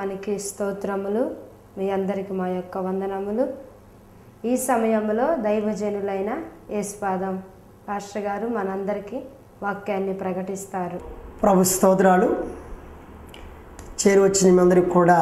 నామానికి స్తోత్రములు మీ అందరికి మా యొక్క వందనములు ఈ సమయంలో దైవజనులైన యేసుపాదం పాస్టర్ గారు మనందరికీ వాక్యాన్ని ప్రకటిస్తారు ప్రభు స్తోత్రాలు చేరువచ్చిన మీ అందరికి కూడా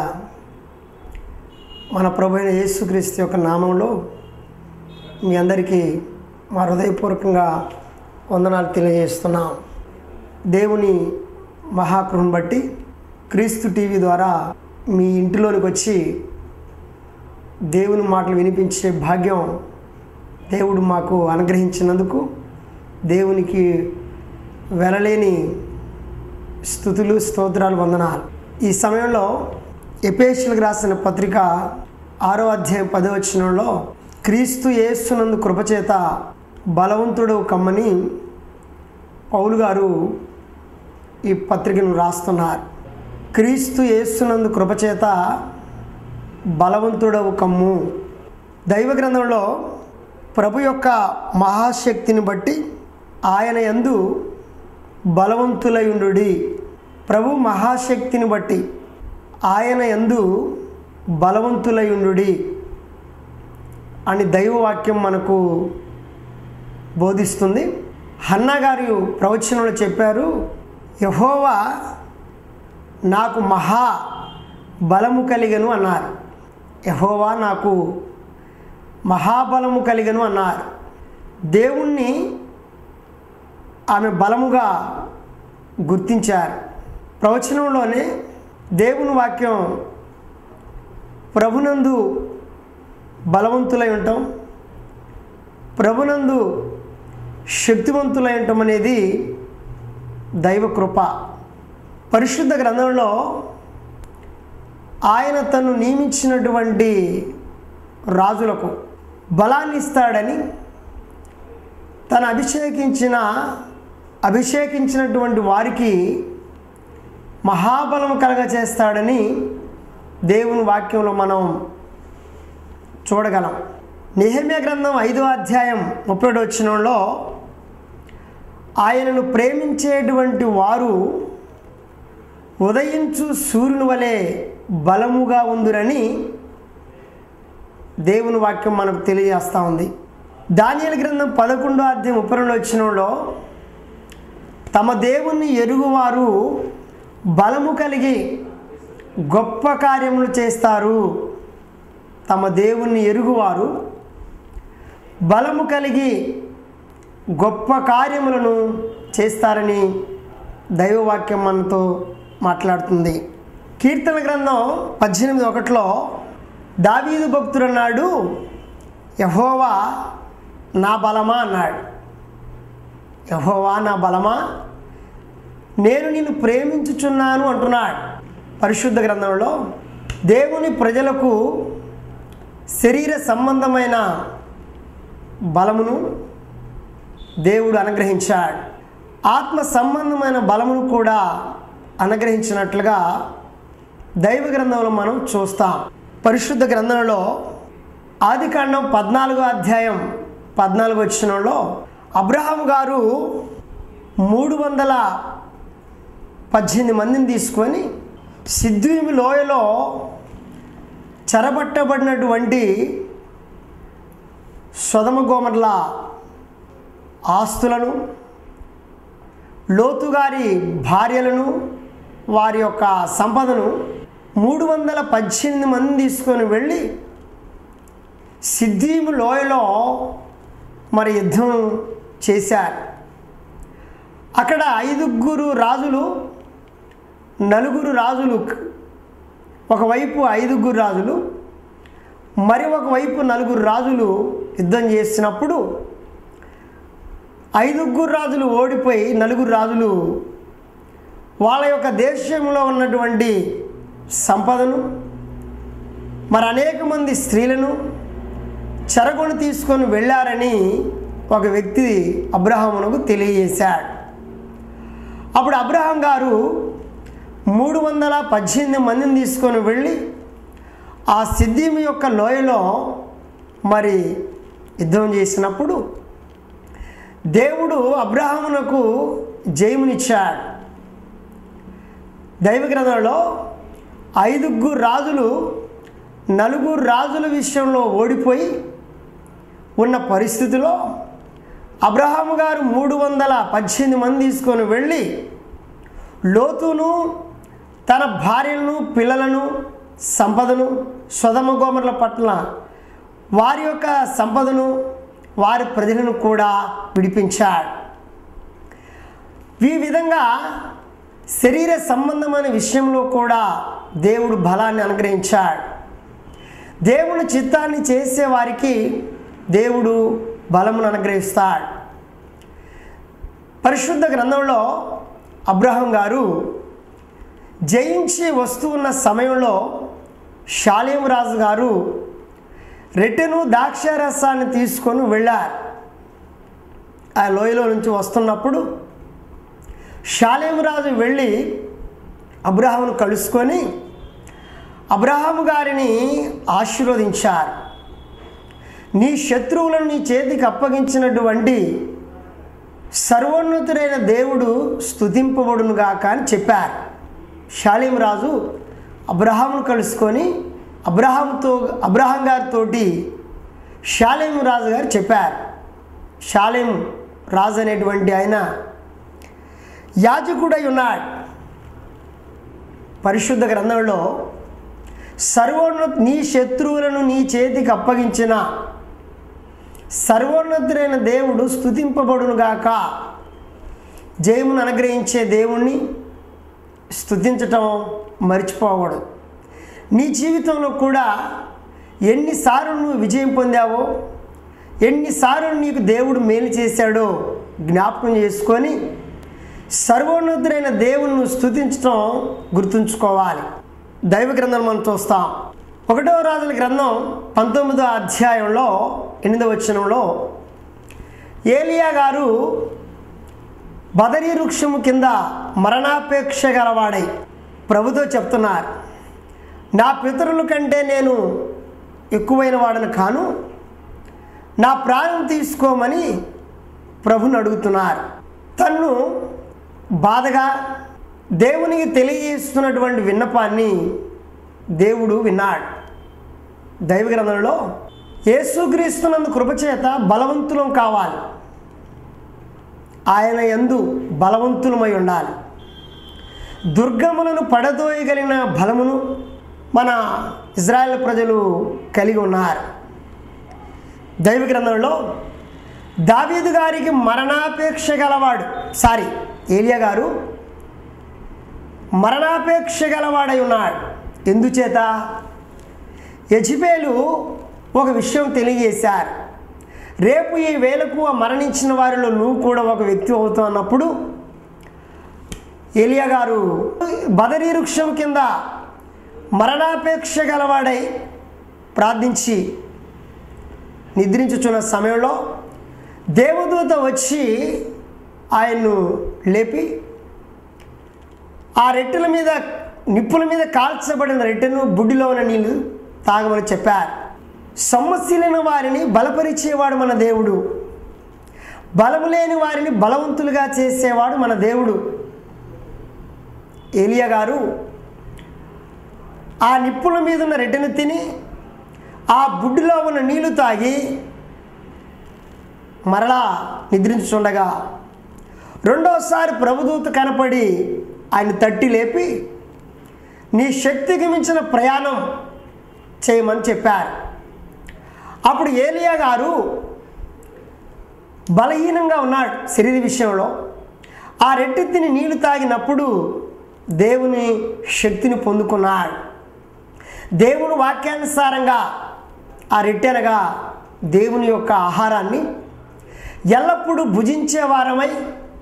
మన ప్రభు అయిన యేసుక్రీస్తు యొక్క నామంలో మీ అందరికీ మా హృదయపూర్వకంగా వందనాలు తెలియజేస్తున్నాం దేవుని మహాకృపను బట్టి క్రీస్తు టీవీ ద్వారా మీ ఇంటిలోనికి వచ్చి దేవుని మాటలు వినిపించే భాగ్యం దేవుడు మాకు అనుగ్రహించినందుకు దేవునికి వెలలేని స్థుతులు స్తోత్రాలు వందనాలు ఈ సమయంలో ఎపేషులకు రాసిన పత్రిక ఆరో అధ్యాయం పదవచనంలో క్రీస్తు యేసునందు కృపచేత బలవంతుడు కమ్మని పౌలు గారు ఈ పత్రికను రాస్తున్నారు క్రీస్తు యేసునందు కృపచేత బలవంతుడవు కమ్ము దైవ గ్రంథంలో ప్రభు యొక్క మహాశక్తిని బట్టి ఆయన యందు బలవంతులయుండు ప్రభు మహాశక్తిని బట్టి ఆయన యందు బలవంతులయుండు అని దైవవాక్యం మనకు బోధిస్తుంది హన్నా గారు ప్రవచనంలో చెప్పారు యహోవా నాకు మహా బలము కలిగను అన్నారు యహోవా నాకు మహాబలము కలిగను అన్నారు దేవుణ్ణి ఆమె బలముగా గుర్తించారు ప్రవచనంలోనే దేవుని వాక్యం ప్రభునందు బలవంతులై ఉంటాం ప్రభునందు శక్తివంతులై ఉండటం అనేది దైవ కృప పరిశుద్ధ గ్రంథంలో ఆయన తను నియమించినటువంటి రాజులకు బలాన్ని ఇస్తాడని తను అభిషేకించిన అభిషేకించినటువంటి వారికి మహాబలం కలగచేస్తాడని దేవుని వాక్యంలో మనం చూడగలం నిహమ్య గ్రంథం ఐదో అధ్యాయం ముప్పై వచ్చినంలో ఆయనను ప్రేమించేటువంటి వారు ఉదయించు సూర్యుని వలె బలముగా ఉందిరని దేవుని వాక్యం మనకు తెలియజేస్తూ ఉంది దానియల గ్రంథం పదకొండో అధ్యాయం ముప్పై రెండు వచ్చినంలో తమ దేవుణ్ణి ఎరుగువారు బలము కలిగి గొప్ప కార్యములు చేస్తారు తమ దేవుణ్ణి ఎరుగువారు బలము కలిగి గొప్ప కార్యములను చేస్తారని దైవవాక్యం మనతో మాట్లాడుతుంది కీర్తన గ్రంథం పద్దెనిమిది ఒకటిలో దావీదు భక్తుడు అన్నాడు యహోవా నా బలమా అన్నాడు యహోవా నా బలమా నేను నిన్ను ప్రేమించుచున్నాను అంటున్నాడు పరిశుద్ధ గ్రంథంలో దేవుని ప్రజలకు శరీర సంబంధమైన బలమును దేవుడు అనుగ్రహించాడు ఆత్మ సంబంధమైన బలమును కూడా అనుగ్రహించినట్లుగా దైవ గ్రంథంలో మనం చూస్తాం పరిశుద్ధ గ్రంథంలో ఆదికాండం పద్నాలుగో అధ్యాయం పద్నాలుగు వచ్చినంలో అబ్రహాం గారు మూడు వందల పద్దెనిమిది మందిని తీసుకొని సిద్ధుమి లోయలో చెరబట్టబడినటువంటి సొదమ గోమర్ల ఆస్తులను లోతుగారి భార్యలను వారి యొక్క సంపదను మూడు వందల పద్దెనిమిది మంది తీసుకొని వెళ్ళి సిద్ధీము లోయలో మరి యుద్ధం చేశారు అక్కడ ఐదుగురు రాజులు నలుగురు రాజులు ఒకవైపు ఐదుగురు రాజులు మరి ఒకవైపు నలుగురు రాజులు యుద్ధం చేసినప్పుడు ఐదుగురు రాజులు ఓడిపోయి నలుగురు రాజులు వాళ్ళ యొక్క దేశంలో ఉన్నటువంటి సంపదను మరి అనేక మంది స్త్రీలను చెరగొని తీసుకొని వెళ్ళారని ఒక వ్యక్తి అబ్రహామునకు తెలియజేశాడు అప్పుడు అబ్రహాం గారు మూడు వందల పద్దెనిమిది మందిని తీసుకొని వెళ్ళి ఆ సిద్ధిమి యొక్క లోయలో మరి యుద్ధం చేసినప్పుడు దేవుడు అబ్రహామునకు జయమునిచ్చాడు దైవ గ్రంథంలో ఐదుగురు రాజులు నలుగురు రాజుల విషయంలో ఓడిపోయి ఉన్న పరిస్థితిలో అబ్రహాము గారు మూడు వందల పద్దెనిమిది మంది తీసుకొని వెళ్ళి లోతును తన భార్యలను పిల్లలను సంపదను స్వధమ గోమరుల పట్ల వారి యొక్క సంపదను వారి ప్రజలను కూడా విడిపించాడు ఈ విధంగా శరీర సంబంధమైన విషయంలో కూడా దేవుడు బలాన్ని అనుగ్రహించాడు దేవుని చిత్తాన్ని చేసే వారికి దేవుడు బలమును అనుగ్రహిస్తాడు పరిశుద్ధ గ్రంథంలో అబ్రహం గారు జయించి వస్తూ ఉన్న సమయంలో షాలేం రాజు గారు రెట్టెను ద్రాక్షారసాన్ని తీసుకొని వెళ్ళారు ఆ లోయలో నుంచి వస్తున్నప్పుడు షాలేం రాజు వెళ్ళి అబ్రహామును కలుసుకొని అబ్రహాము గారిని ఆశీర్వదించారు నీ శత్రువులను నీ చేతికి అప్పగించినటువంటి సర్వోన్నతుడైన దేవుడు స్థుతింపబడునుగాక అని చెప్పారు షాలీం రాజు అబ్రహామును కలుసుకొని అబ్రహాంతో అబ్రహాం గారితోటి షాలేం రాజు గారు చెప్పారు షాలేం రాజు అనేటువంటి ఆయన యాజకుడై ఉన్నాడు పరిశుద్ధ గ్రంథంలో సర్వోన్నత నీ శత్రువులను నీ చేతికి అప్పగించిన సర్వోన్నతుడైన దేవుడు స్థుతింపబడునుగాక జయమును అనుగ్రహించే దేవుణ్ణి స్థుతించటం మర్చిపోకూడదు నీ జీవితంలో కూడా ఎన్నిసార్లు నువ్వు విజయం పొందావో ఎన్నిసార్లు నీకు దేవుడు మేలు చేశాడో జ్ఞాపకం చేసుకొని సర్వోన్నతుడైన దేవుని నువ్వు స్థుతించడం గుర్తుంచుకోవాలి దైవ గ్రంథం మనం చూస్తాం ఒకటవ రాజుల గ్రంథం పంతొమ్మిదో అధ్యాయంలో ఎనిమిదవ వచనంలో ఏలియా గారు బదరీ వృక్షము కింద మరణాపేక్ష గలవాడై ప్రభుతో చెప్తున్నారు నా పితరుల కంటే నేను ఎక్కువైన వాడని కాను నా ప్రాణం తీసుకోమని ప్రభుని అడుగుతున్నారు తన్ను బాధగా దేవునికి తెలియజేస్తున్నటువంటి విన్నపాన్ని దేవుడు విన్నాడు దైవ గ్రంథంలో యేసుక్రీస్తునందు కృపచేత బలవంతులం కావాలి ఆయన యందు బలవంతులమై ఉండాలి దుర్గములను పడదోయగలిగిన బలమును మన ఇజ్రాయెల్ ప్రజలు కలిగి ఉన్నారు దైవ గ్రంథంలో దావీదు గారికి మరణాపేక్ష గలవాడు సారీ ఏలియా గారు మరణాపేక్ష గలవాడై ఉన్నాడు ఎందుచేత యజిబేలు ఒక విషయం తెలియజేశారు రేపు ఈ వేలకు ఆ మరణించిన వారిలో నువ్వు కూడా ఒక వ్యక్తి అవుతావు అన్నప్పుడు ఏలియా గారు బదరీ వృక్షం కింద మరణాపేక్ష గలవాడై ప్రార్థించి నిద్రించుచున్న సమయంలో దేవదూత వచ్చి ఆయన్ను లేపి ఆ రెట్టెల మీద నిప్పుల మీద కాల్చబడిన రెట్టెను బుడ్డిలో ఉన్న నీళ్ళు తాగమని చెప్పారు సమస్యలైన వారిని బలపరిచేవాడు మన దేవుడు బలము లేని వారిని బలవంతులుగా చేసేవాడు మన దేవుడు ఏలియా గారు ఆ నిప్పుల మీద ఉన్న రెట్టెను తిని ఆ బుడ్డిలో ఉన్న నీళ్లు తాగి మరలా నిద్రించుండగా రెండోసారి ప్రభుదూత కనపడి ఆయన తట్టి లేపి నీ శక్తికి మించిన ప్రయాణం చేయమని చెప్పారు అప్పుడు ఏలియా గారు బలహీనంగా ఉన్నాడు శరీర విషయంలో ఆ రెట్టెత్తిని నీళ్లు తాగినప్పుడు దేవుని శక్తిని పొందుకున్నాడు దేవుని వాక్యానుసారంగా ఆ రెట్టెనగా దేవుని యొక్క ఆహారాన్ని ఎల్లప్పుడూ భుజించే వారమై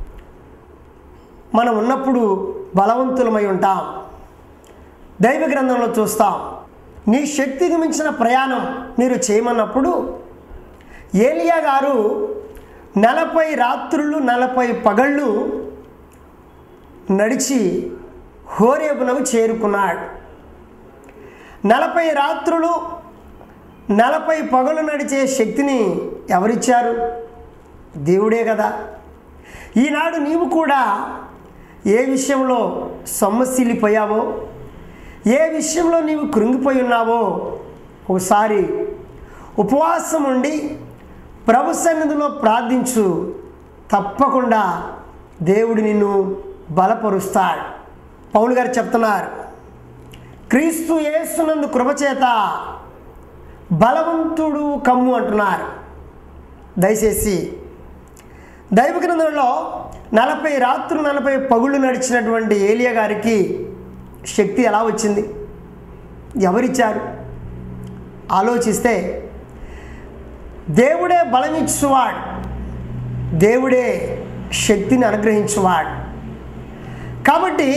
మనం ఉన్నప్పుడు బలవంతులమై ఉంటాం దైవ గ్రంథంలో చూస్తాం నీ శక్తికి మించిన ప్రయాణం మీరు చేయమన్నప్పుడు ఏలియా గారు నలభై రాత్రులు నలభై పగళ్ళు నడిచి హోరేబునకు చేరుకున్నాడు నలభై రాత్రులు నలభై పగలు నడిచే శక్తిని ఎవరిచ్చారు దేవుడే కదా ఈనాడు నీవు కూడా ఏ విషయంలో సొమ్మసిల్లిపోయావో ఏ విషయంలో నీవు కృంగిపోయి ఉన్నావో ఒకసారి ఉపవాసం ఉండి ప్రభు సన్నిధిలో ప్రార్థించు తప్పకుండా దేవుడు నిన్ను బలపరుస్తాడు పౌలు గారు చెప్తున్నారు క్రీస్తు యేసునందు కృపచేత బలవంతుడు కమ్ము అంటున్నారు దయచేసి దైవ గ్రంథంలో నలభై రాత్రులు నలభై పగుళ్ళు నడిచినటువంటి ఏలియా గారికి శక్తి ఎలా వచ్చింది ఎవరిచ్చారు ఆలోచిస్తే దేవుడే బలమిచ్చువాడు దేవుడే శక్తిని అనుగ్రహించువాడు కాబట్టి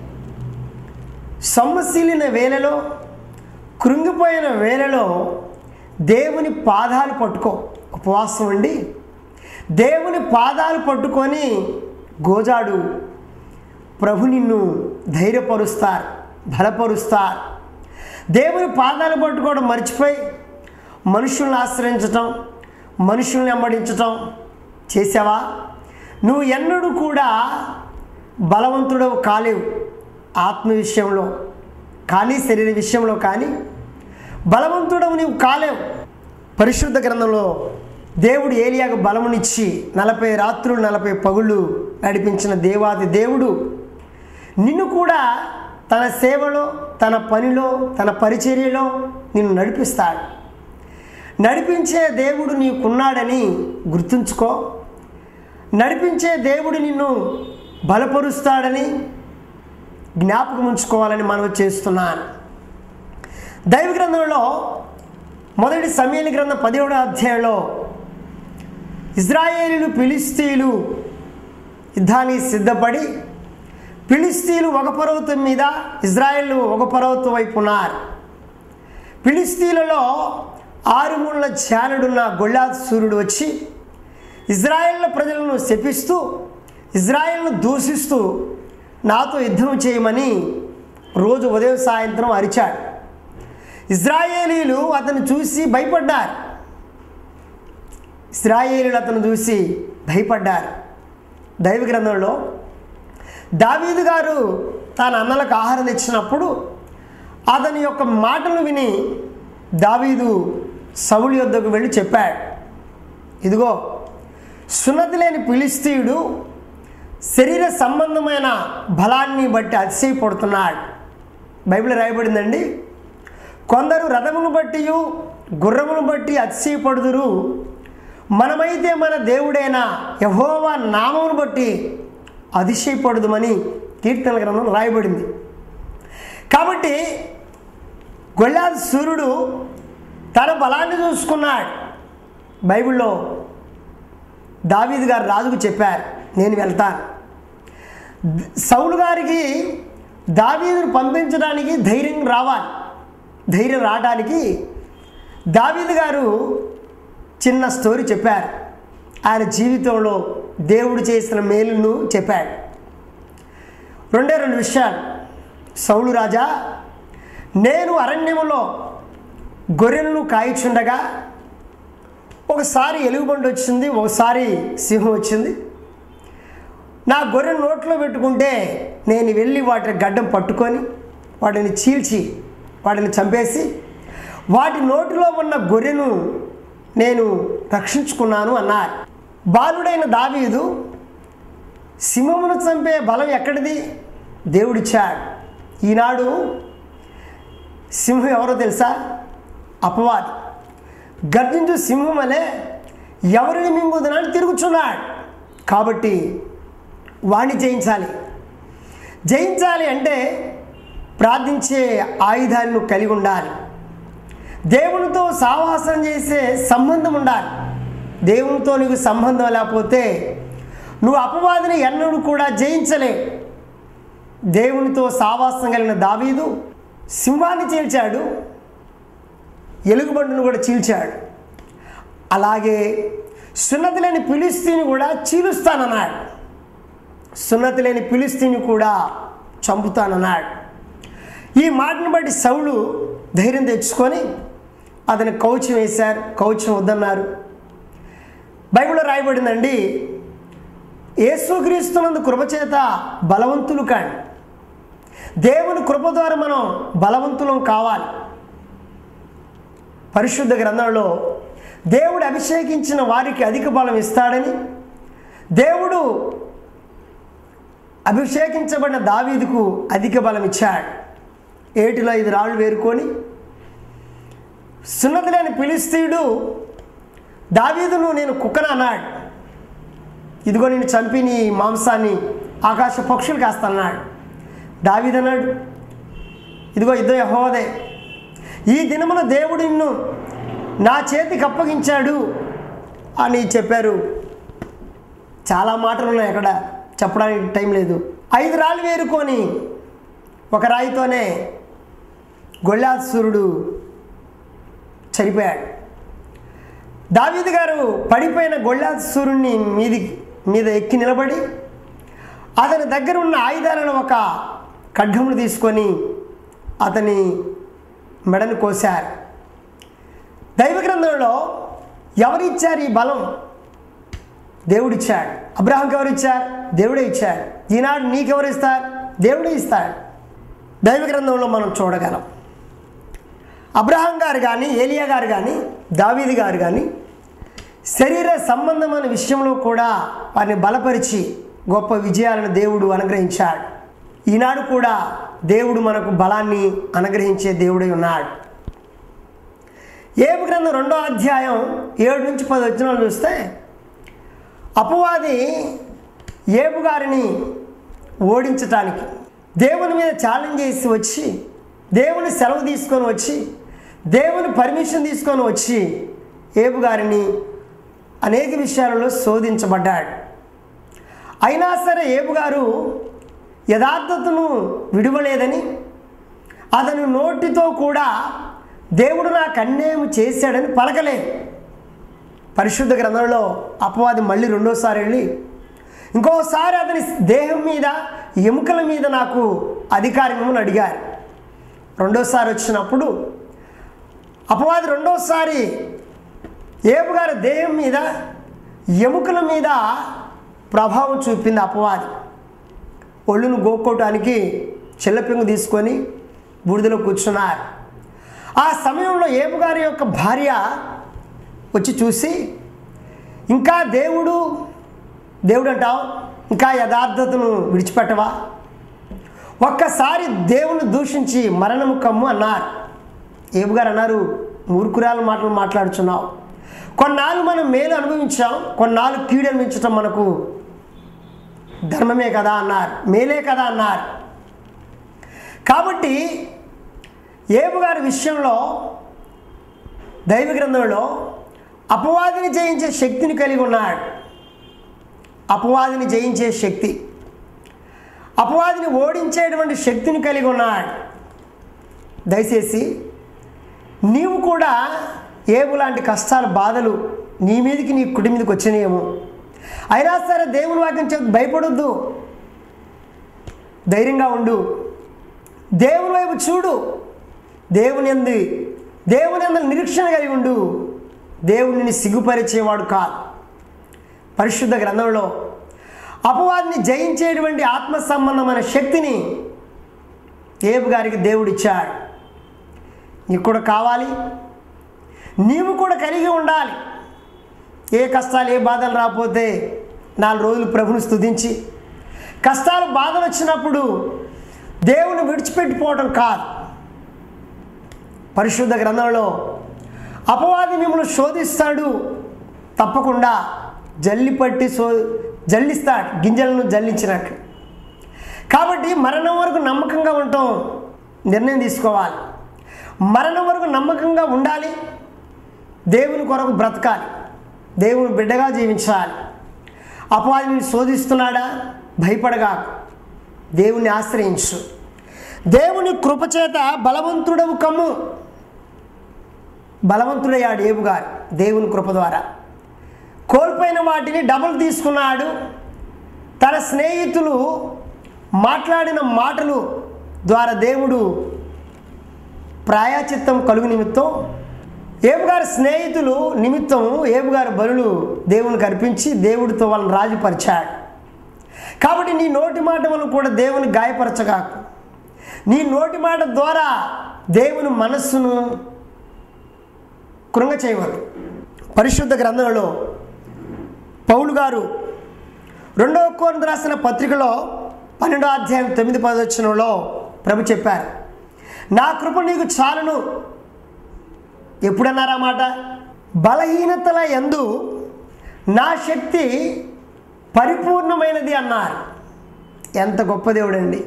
సొమ్మశీలిన వేళలో కృంగిపోయిన వేళలో దేవుని పాదాలు పట్టుకో ఉపవాసం ఉండి దేవుని పాదాలు పట్టుకొని గోజాడు ప్రభు నిన్ను ధైర్యపరుస్తారు బలపరుస్తారు దేవుని పాదాలు పట్టుకోవడం మర్చిపోయి మనుషుల్ని ఆశ్రయించటం మనుషుల్ని వెంబడించటం చేసావా నువ్వు ఎన్నడూ కూడా బలవంతుడవు కాలేవు ఆత్మ విషయంలో కానీ శరీర విషయంలో కానీ బలవంతుడవు నీవు కాలేవు పరిశుద్ధ గ్రంథంలో దేవుడు ఏలియాకు బలమునిచ్చి నలభై రాత్రులు నలభై పగుళ్ళు నడిపించిన దేవాది దేవుడు నిన్ను కూడా తన సేవలో తన పనిలో తన పరిచర్యలో నిన్ను నడిపిస్తాడు నడిపించే దేవుడు నీకున్నాడని గుర్తుంచుకో నడిపించే దేవుడు నిన్ను బలపరుస్తాడని జ్ఞాపకం ఉంచుకోవాలని మనం చేస్తున్నాను దైవ గ్రంథంలో మొదటి సమయాల గ్రంథం పదిహేడో అధ్యాయంలో ఇజ్రాయేలీలు ఫిలిస్తీన్లు యుద్ధానికి సిద్ధపడి ఫిలిస్తీన్లు ఒక పర్వతం మీద ఇజ్రాయేల్ ఒక పర్వతం వైపు ఉన్నారు ఫిలిస్తీన్లలో ఆరుమూల ఛానుడున్న గొల్లాద్ సూర్యుడు వచ్చి ఇజ్రాయేల్ ప్రజలను శపిస్తూ ఇజ్రాయేల్ను దూషిస్తూ నాతో యుద్ధం చేయమని రోజు ఉదయం సాయంత్రం అరిచాడు ఇజ్రాయేలీలు అతను చూసి భయపడ్డారు ఇస్రాయేలీలు అతను చూసి భయపడ్డారు దైవ గ్రంథంలో దావీదు గారు తన అన్నలకు ఆహారం తెచ్చినప్పుడు అతని యొక్క మాటలు విని దావీదు సౌలు యొద్దకు వెళ్ళి చెప్పాడు ఇదిగో సున్నతి లేని ఫిలిస్తీయుడు శరీర సంబంధమైన బలాన్ని బట్టి అతిశయపడుతున్నాడు బైబిల్ రాయబడిందండి కొందరు రథమును బట్టి గుర్రమును బట్టి అతిశయపడుదురు మనమైతే మన దేవుడైన యహోవా నామమును బట్టి అతిశయపడుదుమని కీర్తన గ్రంథం రాయబడింది కాబట్టి గొల్లాది సూర్యుడు తన బలాన్ని చూసుకున్నాడు బైబిల్లో దావీద్ గారు రాజుకు చెప్పారు నేను వెళ్తాను సౌలు గారికి దావీదును పంపించడానికి ధైర్యం రావాలి ధైర్యం రావడానికి దావీద్ గారు చిన్న స్టోరీ చెప్పారు ఆయన జీవితంలో దేవుడు చేసిన మేలును చెప్పాడు రెండే రెండు విషయాలు సౌలు రాజా నేను అరణ్యములో గొర్రెలను కాయిచుండగా ఒకసారి ఎలుగుబండి వచ్చింది ఒకసారి సింహం వచ్చింది నా గొర్రె నోట్లో పెట్టుకుంటే నేను వెళ్ళి వాటి గడ్డం పట్టుకొని వాటిని చీల్చి వాటిని చంపేసి వాటి నోటిలో ఉన్న గొర్రెను నేను రక్షించుకున్నాను అన్నారు బాలుడైన దావీదు సింహమును చంపే బలం ఎక్కడిది దేవుడిచ్చాడు ఈనాడు సింహం ఎవరో తెలుసా అపవాది గర్జించు సింహం వలె ఎవరిని మింగుదనని తిరుగుచున్నాడు కాబట్టి వాణ్ణి జయించాలి జయించాలి అంటే ప్రార్థించే ఆయుధాన్ని నువ్వు కలిగి ఉండాలి దేవునితో సావాసం చేసే సంబంధం ఉండాలి దేవునితో నీకు సంబంధం లేకపోతే నువ్వు అపవాదిని ఎన్నడూ కూడా జయించలే దేవునితో సావాసం కలిగిన దావీదు సింహాన్ని చీల్చాడు ఎలుగుబండును కూడా చీల్చాడు అలాగే సున్నతి లేని పిలిస్తీని కూడా చీలుస్తానన్నాడు సున్నతి లేని పిలిస్తీని కూడా చంపుతానన్నాడు ఈ మాటను బట్టి సౌలు ధైర్యం తెచ్చుకొని అతని కౌచం వేశారు కౌచం వద్దన్నారు బైబిల్లో రాయబడిందండి యేసుక్రీస్తునందు కృపచేత బలవంతులు కాండి దేవుని కృప ద్వారా మనం బలవంతులం కావాలి పరిశుద్ధ గ్రంథంలో దేవుడు అభిషేకించిన వారికి అధిక బలం ఇస్తాడని దేవుడు అభిషేకించబడిన దావీదుకు అధిక బలం ఇచ్చాడు ఏటిలో ఐదు రాళ్ళు వేరుకొని సున్నతి లేని పిలిస్తీయుడు దావీదును నేను కుక్కన అన్నాడు ఇదిగో నేను చంపి నీ మాంసాన్ని ఆకాశ పక్షులు కాస్తాన్నాడు దావీదు అన్నాడు ఇదిగో ఇద్దరు యహోదే ఈ దినమున దేవుడు నిన్ను నా చేతికి అప్పగించాడు అని చెప్పారు చాలా మాటలు ఉన్నాయి అక్కడ చెప్పడానికి టైం లేదు ఐదు రాళ్ళు వేరుకొని ఒక రాయితోనే గొల్లాసురుడు చనిపోయాడు దావీదు గారు పడిపోయిన గొల్లాసురుణ్ణి మీది మీద ఎక్కి నిలబడి అతని దగ్గర ఉన్న ఆయుధాలను ఒక ఖడ్గమును తీసుకొని అతని మెడను కోశారు దైవ గ్రంథంలో ఎవరిచ్చారు ఈ బలం దేవుడిచ్చాడు అబ్రహాంకి ఎవరు ఇచ్చారు దేవుడే ఇచ్చాడు ఈనాడు నీకెవరు ఇస్తారు దేవుడే ఇస్తాడు దైవ గ్రంథంలో మనం చూడగలం అబ్రహాం గారు కానీ ఏలియా గారు కానీ దావీది గారు కానీ శరీర సంబంధమైన విషయంలో కూడా వారిని బలపరిచి గొప్ప విజయాలను దేవుడు అనుగ్రహించాడు ఈనాడు కూడా దేవుడు మనకు బలాన్ని అనుగ్రహించే దేవుడై ఉన్నాడు ఏపు గ్రంథం రెండో అధ్యాయం ఏడు నుంచి పది వచ్చిన చూస్తే అపవాది ఏపు గారిని ఓడించటానికి దేవుని మీద ఛాలెంజ్ చేసి వచ్చి దేవుని సెలవు తీసుకొని వచ్చి దేవుని పర్మిషన్ తీసుకొని వచ్చి ఏపు గారిని అనేక విషయాలలో శోధించబడ్డాడు అయినా సరే ఏపు గారు యథార్థతను విడువలేదని అతను నోటితో కూడా దేవుడు నాకు అన్యాయం చేశాడని పలకలేదు పరిశుద్ధ గ్రంథంలో అపవాది మళ్ళీ రెండోసారి వెళ్ళి ఇంకోసారి అతని దేహం మీద ఎముకల మీద నాకు అధికారమని అడిగారు రెండోసారి వచ్చినప్పుడు అపవాది రెండోసారి ఏపుగారి దేహం మీద ఎముకల మీద ప్రభావం చూపింది అపవాది ఒళ్ళును గోక్కోవటానికి చెల్లపెంగు తీసుకొని బూడిదలో కూర్చున్నారు ఆ సమయంలో ఏపుగారి యొక్క భార్య వచ్చి చూసి ఇంకా దేవుడు దేవుడు అంటావు ఇంకా యథార్థతను విడిచిపెట్టవా ఒక్కసారి దేవుని దూషించి మరణము కమ్ము అన్నారు ఏబుగారు అన్నారు మూర్ఖురాల మాటలు మాట్లాడుచున్నావు కొన్నాళ్ళు మనం మేలు అనుభవించాం కొన్నాళ్ళు కీడు అనుభవించటం మనకు ధర్మమే కదా అన్నారు మేలే కదా అన్నారు కాబట్టి ఏబు గారి విషయంలో దైవ గ్రంథంలో అపవాదిని జయించే శక్తిని కలిగి ఉన్నాడు అపవాదిని జయించే శక్తి అపవాదిని ఓడించేటువంటి శక్తిని కలిగి ఉన్నాడు దయచేసి నీవు కూడా ఏబు లాంటి కష్టాలు బాధలు నీ మీదకి నీ కుటుంబ మీదకి వచ్చినాయేమో అయినా సరే దేవుని వాక్యం చెప్తే భయపడొద్దు ధైర్యంగా ఉండు దేవుని వైపు చూడు దేవుని ఎందు దేవుని ఎందు నిరీక్షణ కలిగి ఉండు దేవుడిని సిగ్గుపరిచేవాడు కాదు పరిశుద్ధ గ్రంథంలో అపవాదిని జయించేటువంటి ఆత్మ సంబంధమైన శక్తిని ఏబు గారికి దేవుడు ఇచ్చాడు నీకు కూడా కావాలి నీవు కూడా కలిగి ఉండాలి ఏ కష్టాలు ఏ బాధలు రాకపోతే నాలుగు రోజులు ప్రభుని స్తుతించి కష్టాలు బాధలు వచ్చినప్పుడు దేవుని విడిచిపెట్టిపోవటం కాదు పరిశుద్ధ గ్రంథంలో అపవాది మిమ్మల్ని శోధిస్తాడు తప్పకుండా జల్లి పట్టి సో జల్లిస్తాడు గింజలను జల్లించినట్లు కాబట్టి మరణం వరకు నమ్మకంగా ఉండటం నిర్ణయం తీసుకోవాలి మరణం వరకు నమ్మకంగా ఉండాలి దేవుని కొరకు బ్రతకాలి దేవుని బిడ్డగా జీవించాలి అపవాదిని శోధిస్తున్నాడా భయపడగా దేవుని ఆశ్రయించు దేవుని కృపచేత బలవంతుడవు కమ్ము బలవంతుడయ్యాడు ఏబుగారు దేవుని కృప ద్వారా కోల్పోయిన వాటిని డబుల్ తీసుకున్నాడు తన స్నేహితులు మాట్లాడిన మాటలు ద్వారా దేవుడు ప్రాయాచిత్తం కలుగు నిమిత్తం ఏబుగారి స్నేహితులు నిమిత్తం ఏబుగారి బలులు దేవునికి అర్పించి దేవుడితో వాళ్ళని రాజుపరిచాడు కాబట్టి నీ నోటి మాట వల్ల కూడా దేవుని గాయపరచగాకు నీ నోటి మాట ద్వారా దేవుని మనస్సును కృంగ చేయవద్దు పరిశుద్ధ గ్రంథంలో పౌలు గారు రెండవ కోరింథీ రాసిన పత్రికలో పన్నెండో అధ్యాయం తొమ్మిది పదవచనంలో ప్రభు చెప్పారు నా కృప నీకు చాలును ఎప్పుడన్నారా మాట బలహీనతల ఎందు నా శక్తి పరిపూర్ణమైనది అన్నారు ఎంత గొప్ప దేవుడండి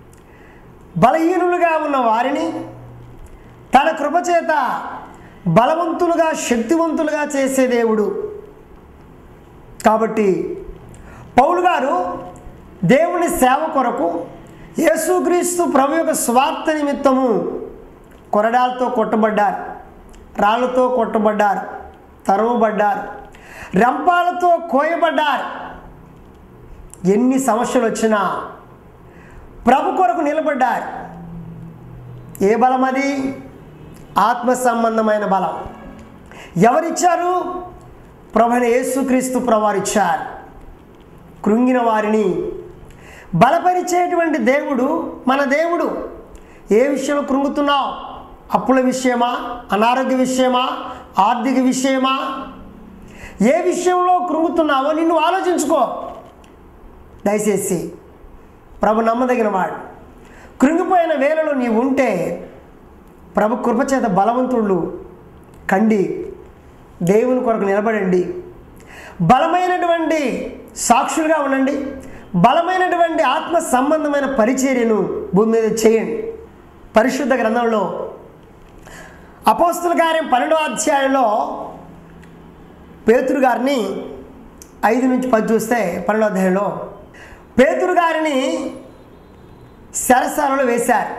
బలహీనులుగా ఉన్న వారిని తన కృపచేత బలవంతులుగా శక్తివంతులుగా చేసే దేవుడు కాబట్టి పౌలు గారు దేవుని సేవ కొరకు యేసుక్రీస్తు ప్రభు యొక్క స్వార్థ నిమిత్తము కొరడాలతో కొట్టబడ్డారు రాళ్ళతో కొట్టబడ్డారు తరుముబడ్డారు రంపాలతో కోయబడ్డారు ఎన్ని సమస్యలు వచ్చినా ప్రభు కొరకు నిలబడ్డారు ఏ బలం అది ఆత్మ సంబంధమైన బలం ఎవరిచ్చారు ప్రభుని యేసుక్రీస్తు ప్రభువారు ఇచ్చారు కృంగిన వారిని బలపరిచేటువంటి దేవుడు మన దేవుడు ఏ విషయంలో కృంగుతున్నావు అప్పుల విషయమా అనారోగ్య విషయమా ఆర్థిక విషయమా ఏ విషయంలో కృంగుతున్నావో నిన్ను ఆలోచించుకో దయచేసి ప్రభు నమ్మదగిన వాడు కృంగిపోయిన వేళలో నీవు ఉంటే ప్రభు కృపచేత బలవంతుళ్ళు కండి దేవుని కొరకు నిలబడండి బలమైనటువంటి సాక్షులుగా ఉండండి బలమైనటువంటి ఆత్మ సంబంధమైన పరిచర్యను భూమి మీద చేయండి పరిశుద్ధ గ్రంథంలో అపోస్తుల కార్యం పన్నెండో అధ్యాయంలో పేతురు గారిని ఐదు నుంచి పది చూస్తే పన్నెండో అధ్యాయంలో పేతురు గారిని శరసాలలో వేశారు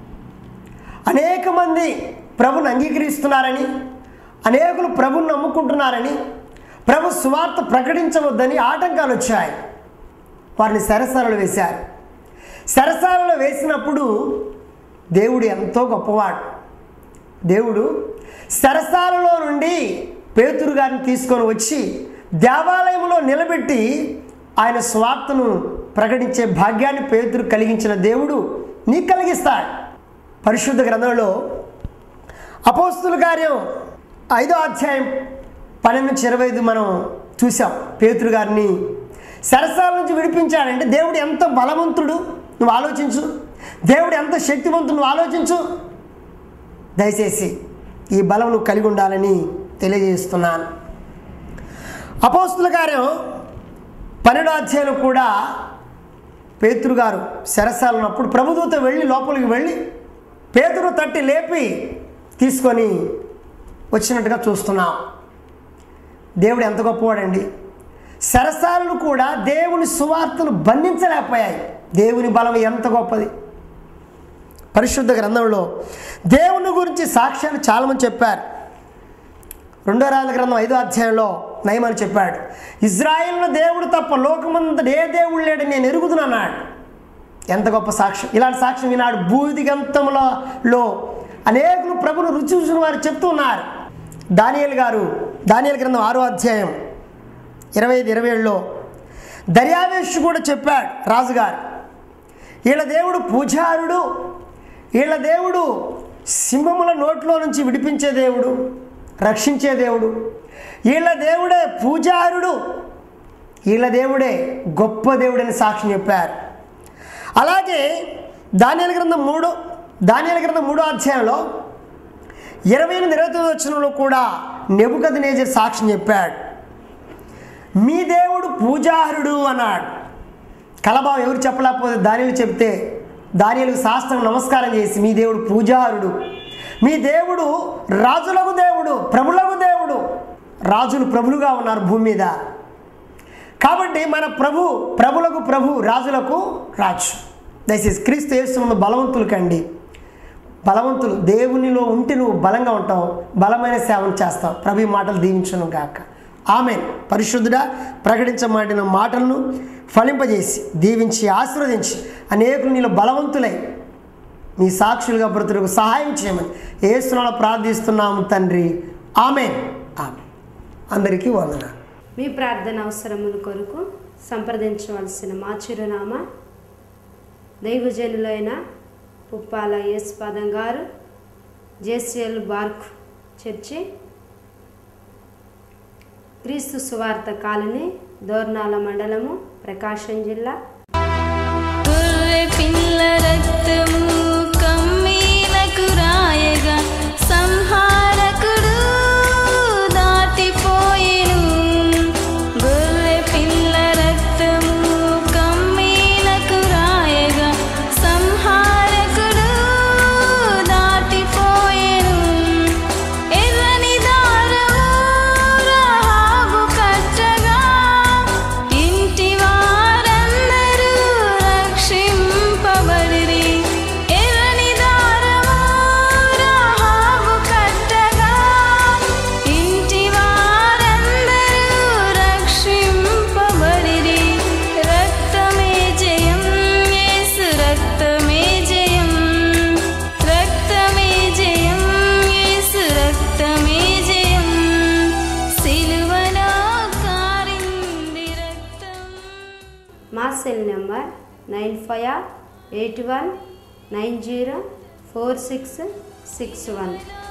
అనేక మంది ప్రభుని అంగీకరిస్తున్నారని అనేకులు ప్రభుని నమ్ముకుంటున్నారని ప్రభు సువార్త ప్రకటించవద్దని ఆటంకాలు వచ్చాయి వారిని సరసాలలో వేశారు సరసాలలో వేసినప్పుడు దేవుడు ఎంతో గొప్పవాడు దేవుడు సరసాలలో నుండి పేతురు గారిని తీసుకొని వచ్చి దేవాలయంలో నిలబెట్టి ఆయన స్వార్థను ప్రకటించే భాగ్యాన్ని పేతురు కలిగించిన దేవుడు నీకు కలిగిస్తాడు పరిశుద్ధ గ్రంథంలో అపోస్తుల కార్యం ఐదో అధ్యాయం పన్నెండు నుంచి ఇరవై ఐదు మనం చూసాం పేతురు గారిని సరసాల నుంచి విడిపించాడంటే దేవుడు ఎంత బలవంతుడు నువ్వు ఆలోచించు దేవుడు ఎంత శక్తివంతుడు నువ్వు ఆలోచించు దయచేసి ఈ బలం నువ్వు కలిగి ఉండాలని తెలియజేస్తున్నాను అపోస్తుల కార్యం పన్నెండో అధ్యాయంలో కూడా పేతురు గారు శరసాలు ఉన్నప్పుడు ప్రభుదూత వెళ్ళి లోపలికి వెళ్ళి పేతురు తట్టి లేపి తీసుకొని వచ్చినట్టుగా చూస్తున్నాం దేవుడు ఎంత గొప్పవాడండి సరసాలను కూడా దేవుని సువార్తను బంధించలేకపోయాయి దేవుని బలం ఎంత గొప్పది పరిశుద్ధ గ్రంథంలో దేవుని గురించి సాక్ష్యాలు చాలామంది చెప్పారు రెండో రాజుల గ్రంథం ఐదో అధ్యాయంలో నయమని చెప్పాడు ఇజ్రాయిల్ను దేవుడు తప్ప లోకమంతటి ఏ దేవుడు లేడని నేను ఎరుగుతున్నాడు ఎంత గొప్ప సాక్ష్యం ఇలాంటి సాక్ష్యం ఈనాడు భూదిగంతములలో అనేకులు ప్రభును రుచి చూసిన వారు చెప్తూ ఉన్నారు దానియల్ గారు దానియల్ గ్రంథం ఆరో అధ్యాయం ఇరవై ఐదు ఇరవై ఏడులో దర్యావేష్ కూడా చెప్పాడు రాజుగారు వీళ్ళ దేవుడు పూజారుడు వీళ్ళ దేవుడు సింహముల నోట్లో నుంచి విడిపించే దేవుడు రక్షించే దేవుడు వీళ్ళ దేవుడే పూజారుడు వీళ్ళ దేవుడే గొప్ప దేవుడని సాక్ష్యం చెప్పారు అలాగే దానియల గ్రంథం మూడు దానియల గ్రంథం మూడో అధ్యాయంలో ఇరవై ఎనిమిది ఇరవై తొమ్మిది వచ్చినలో కూడా నెబుకద్ నేజర్ సాక్ష్యం చెప్పాడు మీ దేవుడు పూజారుడు అన్నాడు కలబావు ఎవరు చెప్పలేకపోతే దానిలు చెప్తే దానిలకు శాస్త్రం నమస్కారం చేసి మీ దేవుడు పూజారుడు మీ దేవుడు రాజులకు దేవుడు ప్రభులకు దేవుడు రాజులు ప్రభులుగా ఉన్నారు భూమి మీద కాబట్టి మన ప్రభు ప్రభులకు ప్రభు రాజులకు రాజు దయచేసి క్రీస్తు యేసునందు బలవంతులు కండి బలవంతులు దేవునిలో ఉంటే నువ్వు బలంగా ఉంటావు బలమైన సేవను చేస్తావు ప్రభు ఈ మాటలు దీవించను గాక ఆమె పరిశుద్ధుడా ప్రకటించమాటిన మాటలను ఫలింపజేసి దీవించి ఆశీర్వదించి అనేకులు నీలో బలవంతులై మీ సాక్షులుగా బ్రతులకు సహాయం చేయమని ఏసునాలో ప్రార్థిస్తున్నాము తండ్రి ఆమె ఆమె అందరికీ వందనాలు మీ ప్రార్థన అవసరముల కొరకు సంప్రదించవలసిన మా చిరునామా దైవజనులైన పుప్పాల యేసుపాదం గారు జేసిఎల్ బార్క్ చర్చి క్రీస్తు సువార్త కాలనీ దోర్నాల మండలము ప్రకాశం జిల్లా గొర్రె పిల్ల రక్తము కమ్మీలకు రాయగా సంహారకుడు దాటిపోయెను గొర్రె పిల్ల రక్తము కమ్మీలకు రాయగా సంహారకుడు దాటిపోయెను ఎర్రని దారము రహాబు కట్టగా ఇంటి వారందరూ రక్షింపబడిరి ఎర్రని దారము రహాబు కట్టగా ఇంటి వారందరూ రక్షింపబడిరి రక్తమే జయం యేసు రక్తమే జయం రక్తమే జయం యేసు రక్తమే జయం సిలువలో కారింది రక్తం మా cell number nine five eight one nine zero four six six one